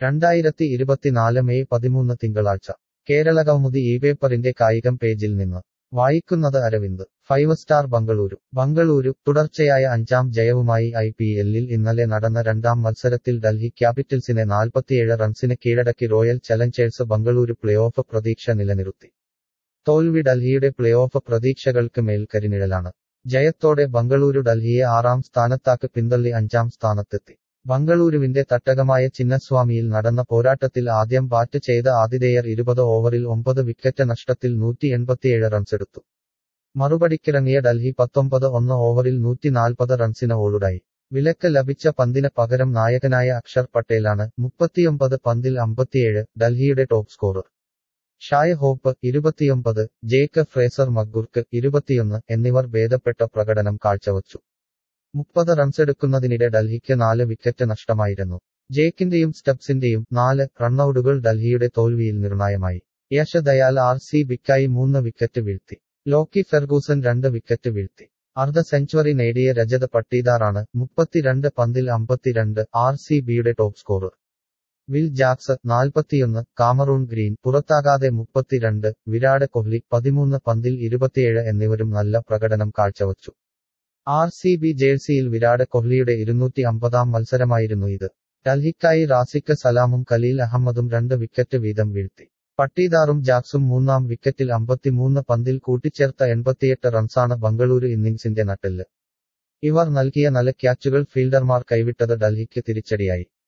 രണ്ടായിരത്തി ഇരുപത്തിനാല് മെയ് പതിമൂന്ന് തിങ്കളാഴ്ച കേരളകൗമുദി ഈ പേപ്പറിന്റെ കായികം പേജിൽ നിന്ന് വായിക്കുന്നത് അരവിന്ദ് ഫൈവ് സ്റ്റാർ ബംഗളൂരു ബംഗളൂരു തുടർച്ചയായ അഞ്ചാം ജയവുമായി ഐ പി എല്ലിൽ ഇന്നലെ നടന്ന രണ്ടാം മത്സരത്തിൽ ഡൽഹി ക്യാപിറ്റൽസിനെ നാൽപ്പത്തിയേഴ് റൺസിന് കീഴടക്കി royal challengers Bengaluru play off പ്രതീക്ഷ നിലനിർത്തി തോൽവി ഡൽഹിയുടെ പ്ലേ ഓഫ് പ്രതീക്ഷകൾക്ക് മേൽ കരിനിഴലാണ് ജയത്തോടെ ബംഗളൂരു ഡൽഹിയെ ആറാം സ്ഥാനത്താക്ക് പിന്തള്ളി അഞ്ചാം സ്ഥാനത്തെത്തി ബംഗളൂരുവിന്റെ തട്ടകമായ ചിന്നസ്വാമിയിൽ നടന്ന പോരാട്ടത്തിൽ ആദ്യം ബാറ്റ് ചെയ്ത ആതിഥേയർ ഇരുപത് ഓവറിൽ ഒമ്പത് വിക്കറ്റ് നഷ്ടത്തിൽ നൂറ്റി എൺപത്തിയേഴ് റൺസെടുത്തു മറുപടിക്കിറങ്ങിയ ഡൽഹി പത്തൊമ്പത് ഒന്ന് ഓവറിൽ നൂറ്റി നാൽപ്പത് റൺസിന് ഓളുടായി വിലക്ക് ലഭിച്ച പന്തിന് പകരം നായകനായ അക്ഷർ പട്ടേലാണ് മുപ്പത്തിയൊമ്പത് പന്തിൽ അമ്പത്തിയേഴ് ഡൽഹിയുടെ ടോപ്പ് സ്കോറർ ഷായ് ഹോപ്പ് ഇരുപത്തിയൊമ്പത് ജേക്ക് ഫ്രേസർ മഗ്ഗുർക്ക് ഇരുപത്തിയൊന്ന് എന്നിവർ ഭേദപ്പെട്ട പ്രകടനം കാഴ്ചവച്ചു മുപ്പത് റൺസെടുക്കുന്നതിനിടെ ഡൽഹിക്ക് നാല് വിക്കറ്റ് നഷ്ടമായിരുന്നു ജേക്കിന്റെയും സ്റ്റബ്സിന്റെയും നാല് റണ്ണൌട്ടുകൾ ഡൽഹിയുടെ തോൽവിയിൽ നിർണായകമായി യശ് ദയാൽ ആർ സി ബിക്കായി മൂന്ന് വിക്കറ്റ് വീഴ്ത്തി ലോക്കി ഫെർഗൂസൻ രണ്ട് വിക്കറ്റ് വീഴ്ത്തി അർദ്ധ സെഞ്ചുറി നേടിയ രജത് പട്ടീദാറാണ് മുപ്പത്തിരണ്ട് പന്തിൽ അമ്പത്തിരണ്ട് ആർ സി ബിയുടെ ടോപ്പ് സ്കോറർ വിൽ ജാക്സ് നാൽപ്പത്തിയൊന്ന് കാമറൂൺ ഗ്രീൻ പുറത്താകാതെ മുപ്പത്തിരണ്ട് വിരാട് കോഹ്ലി പതിമൂന്ന് പന്തിൽ ഇരുപത്തിയേഴ് എന്നിവരും നല്ല പ്രകടനം കാഴ്ചവച്ചു ആർ സി ബി ജേഴ്സിയിൽ വിരാട് കോഹ്ലിയുടെ ഇരുന്നൂറ്റി അമ്പതാം മത്സരമായിരുന്നു ഇത് ഡൽഹിക്കായി റാസിക്ക് സലാമും കലീൽ അഹമ്മദും രണ്ട് വിക്കറ്റ് വീതം വീഴ്ത്തി പട്ടീദാറും ജാക്സും മൂന്നാം വിക്കറ്റിൽ അമ്പത്തിമൂന്ന് പന്തിൽ കൂട്ടിച്ചേർത്ത എൺപത്തിയെട്ട് റൺസാണ് ബംഗളൂരു ഇന്നിംഗ്സിന്റെ നട്ടെല്ല് ഇവർ നൽകിയ നല്ല ക്യാച്ചുകൾ ഫീൽഡർമാർ കൈവിട്ടത് ഡൽഹിക്ക് തിരിച്ചടിയായി